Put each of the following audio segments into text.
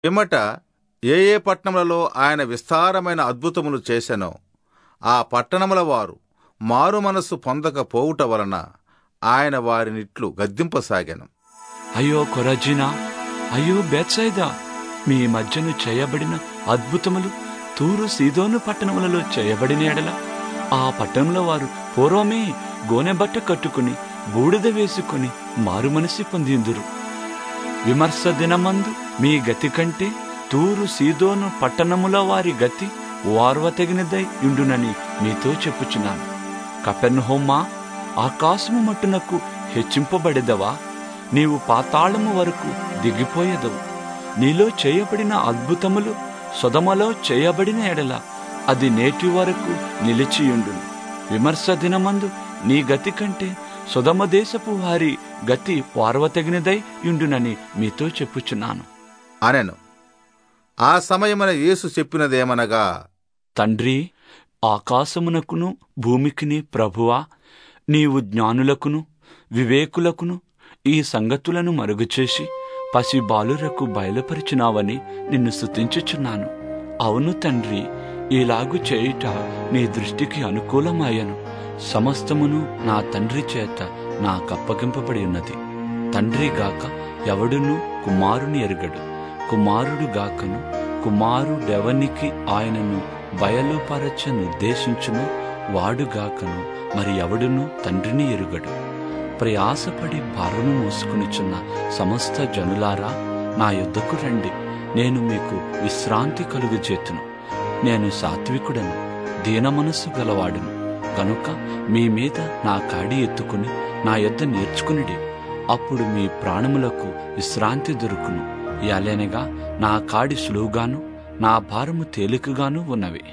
పిమ్మట ఏ ఏ పట్టణములలో ఆయన విస్తారమైన అద్భుతములు చేసెనో ఆ పట్టణముల వారు మారు మనస్సు పొందకపోవుట వలన ఆయన వారినిట్లు గద్దింపసాగాను అయ్యో కొరజినా అయ్యో బెత్సైదా మీ మధ్యను చేయబడిన అద్భుతములు తూరు సీదోను పట్టణములలో చేయబడిన ఎడల ఆ పట్టణంలో వారు పూర్వమే గోనె బట్ట కట్టుకుని బూడిద వేసుకుని మారుమనసి పొందిందురు విమర్శ దినమందు మీ గతి కంటే తూరు సీదోను పట్టణముల వారి గతి వార్వతగినదై ఉండునని మీతో చెప్పుచున్నాను కపెర్నహోమ్మా ఆకాశము మట్టునకు హెచ్చింపబడెదవా నీవు పాతాళము వరకు దిగిపోయేదవు నీలో చేయబడిన అద్భుతములు సొదమలో చేయబడిన ఎడల అది నేటి వరకు నిలిచియుండును విమర్శ దినమందు నీ గతి కంటే సుధమ దేశపు వారి గతి వార్వతగినదై యుండునని మీతో చెప్పుచున్నాను అనెను ఆ సమయమున యేసు చెప్పినదేమనగా తండ్రి ఆకాశమునకును భూమికిని ప్రభువా నీవు జ్ఞానులకును వివేకులకును ఈ సంగతులను మరుగుచేసి పసి బాలురకు బయలుపరిచినావని నిన్ను స్తుతించుచున్నాను అవును తండ్రి ఇలాగు చేయుట నీ దృష్టికి అనుకూలమాయను సమస్తమును నా తండ్రి చేత నాకప్పగింపబడి ఉన్నది తండ్రి గాక ఎవడును కుమారుని ఎరుగడు కుమారుడు గాకను కుమారుడెవనికి ఆయనను బయలుపరచ నిర్దేశించును వాడుగాకను మరి ఎవడును తండ్రిని ఎరుగడు ప్రయాసపడి భారము మోసుకునిచున్న సమస్త జనులారా నా యుద్ధకు రండి నేను మీకు విశ్రాంతి కలుగజేతును నేను సాత్వికుడను దీన మనస్సు గలవాడును గనుక మీ మీద నా కాడి ఎత్తుకుని నా యొద్ద నేర్చుకునిడి అప్పుడు మీ ప్రాణములకు విశ్రాంతి దొరుకును యాలేనగా నా కాడి సులువుగాను నా భారము తేలికగాను ఉన్నవి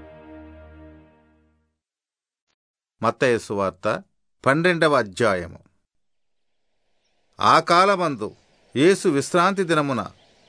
మత్తయి సువార్త పన్నెండవ అధ్యాయము ఆ కాలమందు యేసు విశ్రాంతి దినమున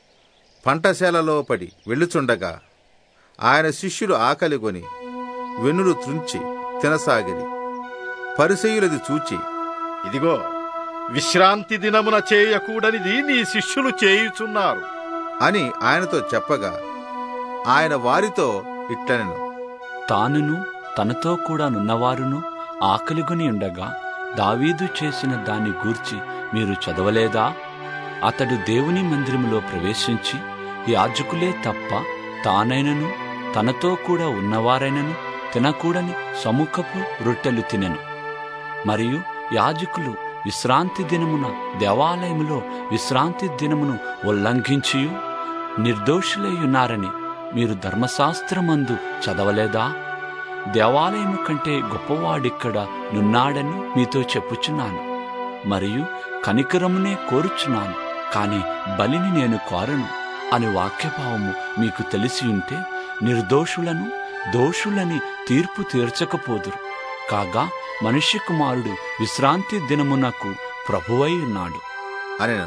పంటశాలలో పడి వెళ్ళుచుండగా ఆయన శిష్యులు ఆకలిగొని వెన్నులు త్రుంచి తినసాగిరి పరిసయులది చూచి ఇదిగో విశ్రాంతి దినమున చేయకూడనిది నీ శిష్యులు చేయుచున్నారు అని ఆయనతో చెప్పగా ఆయన వారితో ఇట్లనెను తానును తనతో కూడా నున్నవారును ఆకలిగొని ఉండగా దావీదు చేసిన దాన్ని గూర్చి మీరు చదవలేదా అతడు దేవుని మందిరములో ప్రవేశించి యాజకులే తప్ప తానైనను తనతో కూడా ఉన్నవారైనను తినకూడని సముఖపు రొట్టెలు తినెను మరియు యాజకులు విశ్రాంతి దినమున దేవాలయములో విశ్రాంతి దినమును ఉల్లంఘించియు నిర్దోషులై ఉన్నారని మీరు ధర్మశాస్త్రమందు చదవలేదా దేవాలయము కంటే గొప్పవాడిక్కడ నున్నాడని మీతో చెప్పుచున్నాను మరియు కనికరమునే కోరుచున్నాను కాని బలిని నేను కోరను అని వాక్యభావము మీకు తెలిసి ఉంటే నిర్దోషులను దోషులని తీర్పు తీర్చకపోదురు కాగా మనుష్య కుమారుడు విశ్రాంతి దినమునకు ప్రభువై ఉన్నాడు అనెను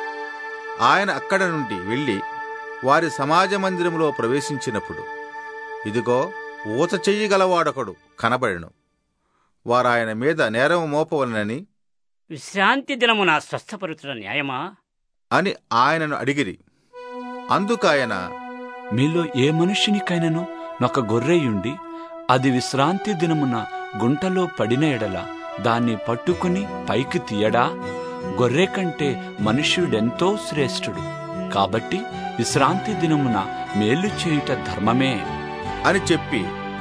ఆయన అక్కడ నుండి వెళ్ళి వారి సమాజ మందిరములో ప్రవేశించినప్పుడు ఇదిగో ఊత చెయ్యగలవాడొకడు కనబడెను వారాయన మీద నేరము మోపవలనని విశ్రాంతి దినమున స్వస్థపరుచుట న్యాయమా అని ఆయనను అడిగిరి అందుకాయన మీలో ఏ మనుష్యునికైనను నొక గొర్రెయుండి అది విశ్రాంతి దినమున గుంటలో పడిన ఎడల దాన్ని పట్టుకుని పైకి తీయడా గొర్రె కంటే మనుష్యుడెంతో శ్రేష్ఠుడు కాబట్టి విశ్రాంతి దినమున మేలు చేయుట ధర్మమే అని చెప్పి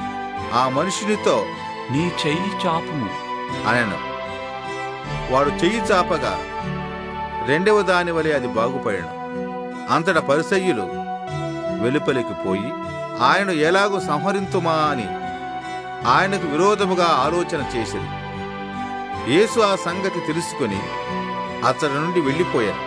ఆ మనుషునితో నీ చెయ్యి చాపుము అనెను వాడు చెయ్యి చాపగా రెండవ దాని వలె అది బాగుపడెను అంతట పరిసయ్యులు వెలుపలికి పోయి ఆయనను ఎలాగో సంహరింతుమా అని ఆయనకు విరోధముగా ఆలోచన చేసిరి యేసు ఆ సంగతి తెలుసుకొని అతడి నుండి వెళ్ళిపోయాను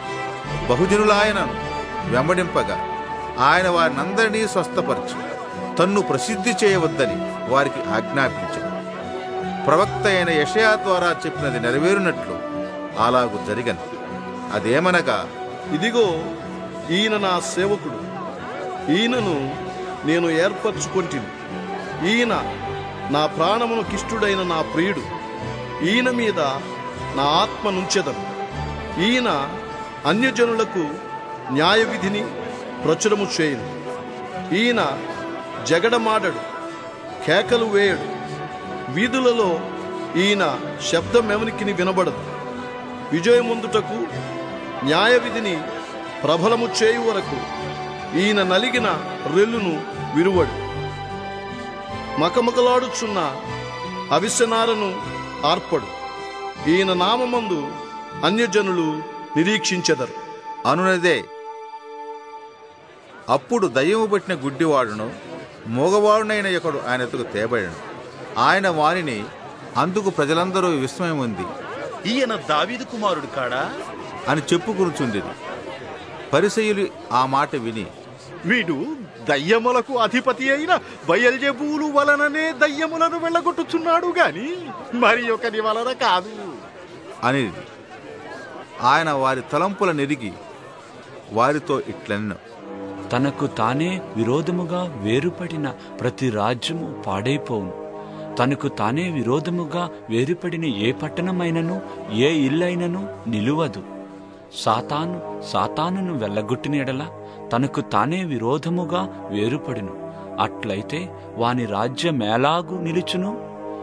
బహుజనులాయనను వెంబడింపగా ఆయన వారినందరినీ స్వస్థపరచు తన్ను ప్రసిద్ధి చేయవద్దని వారికి ఆజ్ఞాపించాడు ప్రవక్త అయిన యషయా ద్వారా చెప్పినది నెరవేరునట్లు అలాగు జరిగను అదేమనగా ఇదిగో ఈయన నా సేవకుడు ఈయనను నేను ఏర్పరచుకొంటిని ఈయన నా ప్రాణమును కిష్టుడైన నా ప్రియుడు ఈయన మీద నా ఆత్మ నుంచెదను ఈయన అన్యజనులకు న్యాయ విధిని ప్రచురము చేయను ఈయన జగడమాడడు కేకలు వేయడు వీధులలో ఈయన శబ్దం ఎవనికి వినబడదు విజయముందుటకు న్యాయ విధిని ప్రబలము చేయు వరకు ఈయన నలిగిన రెల్లును విరువడు మకమకలాడుచున్న అవిసనారను ఆర్పడు ఈయన నామమందు అన్యజనులు నిరీక్షించెదరు అనునదే అప్పుడు దయ్యము పట్టిన గుడ్డివాడును మూగవాడునైన ఒకడు ఆయన ఎత్తుకు తేబడను ఆయన వారిని అందుకు ప్రజలందరూ విస్మయం ఉంది ఈయన దావీదు కుమారుడు కాడా అని చెప్పుకునుచుండిరి పరిసయులు ఆ మాట విని వీడు దయ్యములకు అధిపతి అయిన బయల్జబూలు వలననే దయ్యములను వెళ్ళగొట్టుచున్నాడు గాని మరి ఒకరి వలన కాదు అని ఆయన వారి తలంపుల నెరిగి వారితో ఇట్లెన్నో తనకు తానే విరోధముగా వేరుపడిన ప్రతి రాజ్యము పాడైపోవును తనకు తానే విరోధముగా వేరుపడిన ఏ పట్టణమైనను ఏ ఇల్లైనను నిలువదు సాతాను సాతానును వెళ్ళగొట్టిన ఎడల తనకు తానే విరోధముగా వేరుపడును అట్లయితే వాని రాజ్యమేలాగు నిలుచును